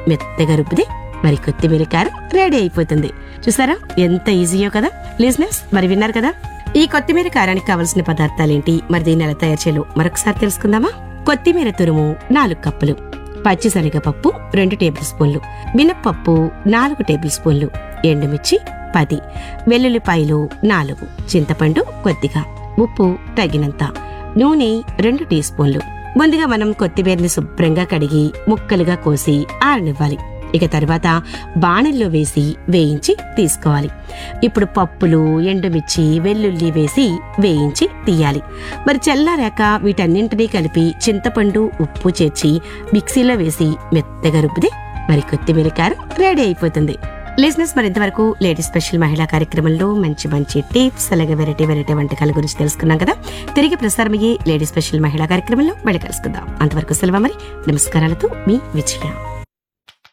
మెత్తగా రుబ్బితే మరి కొత్తిమీర కారం రెడీ అయిపోతుంది చూసారా ఎంత ఈజీయో కదా లిజినెస్ మరి విన్నారు కదా ఈ కొత్తిమీర కారానికి కావలసిన పదార్థాలేంటి మరి దీన్ని ఎలా తయారు చేయాలో మరొకసారి తెలుసుకుందామా కొత్తిమీర తురుము నాలుగు కప్పులు పచ్చిశనగపప్పు రెండు టేబుల్ స్పూన్లు మినప్పప్పు నాలుగు టేబుల్ స్పూన్లు ఎండుమిర్చి పది వెల్లుల్లిపాయలు నాలుగు చింతపండు కొద్దిగా ఉప్పు తగినంత నూనె రెండు టీ స్పూన్లు ముందుగా మనం కొత్తిమీరని శుభ్రంగా కడిగి ముక్కలుగా కోసి ఆరనివ్వాలి ఇక తర్వాత బాణల్లో వేసి వేయించి తీసుకోవాలి ఇప్పుడు పప్పులు ఎండుమిర్చి వెల్లుల్లి వేసి వేయించి తీయాలి మరి చల్లారాక వీటన్నింటినీ కలిపి చింతపండు ఉప్పు చేర్చి మిక్సీలో వేసి మెత్తగా రుబ్బితే మరి కొత్తిమీర కారం రెడీ అయిపోతుంది లిజినెస్ మరి ఇంతవరకు లేడీ స్పెషల్ మహిళా కార్యక్రమంలో మంచి మంచి టిప్స్ అలాగే వెరైటీ వెరైటీ వంటకాల గురించి తెలుసుకున్నాం కదా తిరిగి ప్రసారమయ్యే లేడీ స్పెషల్ మహిళా కార్యక్రమంలో మళ్ళీ కలుసుకుందాం అంతవరకు సెలవు మరి నమస్కారాలతో మీ విజయ